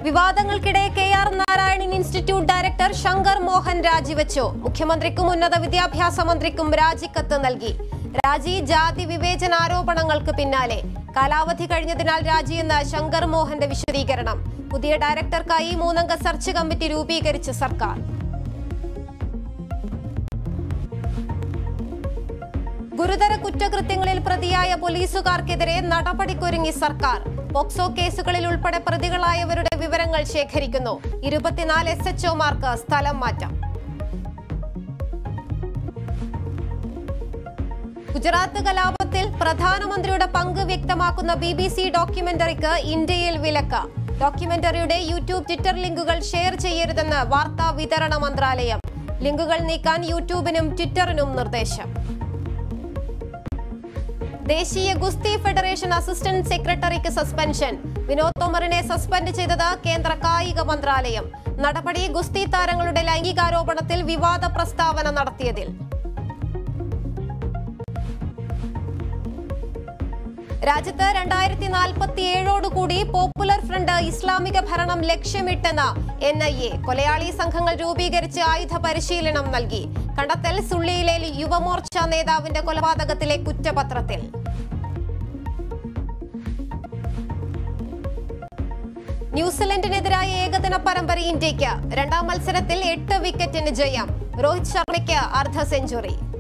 വിവാദങ്ങൾക്കിടെ K R Narayanan institute director Shankar Mohan രാജിവെച്ചു മുഖ്യമന്ത്രിക്കും ഉന്നത വിദ്യാഭ്യാസ മന്ത്രിക്കും രാജിക്കത്ത് നൽകി രാജി ജാതി വിവേചനാരോപണങ്ങൾക്ക് പിന്നാലെ കാലാവധി കഴിഞ്ഞതിനാൽ രാജിയെന്ന ശങ്കർ മോഹന്റെ വിശദീകരണം പുതിയ ഡയറക്ടർക്കായി മൂന്നംഗ സെർച്ച് കമ്മിറ്റി രൂപീകരിച്ച് സർക്കാർ ഗുരുതര കുറ്റകൃത്യങ്ങളിൽ പ്രതിയായ പോലീസുകാർക്കെതിരെ നടപടിക്കൊരുങ്ങി സർക്കാർ പോക്സോ കേസുകളിൽ ഉൾപ്പെടെ പ്രതികളായവരുടെ വിവരങ്ങൾ ശേഖരിക്കുന്നു ഇരുപത്തിനാല് എസ് എച്ച് ഒമാർക്ക് സ്ഥലം മാറ്റം ഗുജറാത്ത് കലാപത്തിൽ പ്രധാനമന്ത്രിയുടെ പങ്ക് വ്യക്തമാക്കുന്ന ബി ബി സി ഡോക്യുമെന്ററിക്ക് ഇന്ത്യയിൽ വിലക്ക് ഡോക്യുമെന്ററിയുടെ യൂട്യൂബ് ട്വിറ്റർ ലിങ്കുകൾ ഷെയർ ചെയ്യരുതെന്ന് വാർത്താ വിതരണ മന്ത്രാലയം ലിങ്കുകൾ നീക്കാൻ യൂട്യൂബിനും ട്വിറ്ററിനും നിർദ്ദേശം ദേശീയ ഗുസ്തി ഫെഡറേഷൻ അസിസ്റ്റന്റ് സെക്രട്ടറിക്ക് സസ്പെൻഷൻ വിനോദ് തോമറിനെ സസ്പെൻഡ് ചെയ്തത് കേന്ദ്ര കായിക മന്ത്രാലയം നടപടി ഗുസ്തി താരങ്ങളുടെ ലൈംഗികാരോപണത്തിൽ വിവാദ പ്രസ്താവന നടത്തിയതിൽ രാജ്യത്ത് രണ്ടായിരത്തി നാൽപ്പത്തി ഏഴോടുകൂടി പോപ്പുലർ ഫ്രണ്ട് ഇസ്ലാമിക ഭരണം ലക്ഷ്യമിട്ടെന്ന് എൻ ഐ എ കൊലയാളി സംഘങ്ങൾ രൂപീകരിച്ച് ആയുധ പരിശീലനം നൽകി കണ്ടെത്തൽ സുള്ളിയിലെ യുവമോർച്ച നേതാവിന്റെ കൊലപാതകത്തിലെ കുറ്റപത്രത്തിൽ ന്യൂസിലൻഡിനെതിരായ ഏകദിന പരമ്പര ഇന്ത്യയ്ക്ക് രണ്ടാം മത്സരത്തിൽ എട്ട് വിക്കറ്റിന് ജയം രോഹിത് ശർമ്മയ്ക്ക് അർദ്ധ സെഞ്ചുറി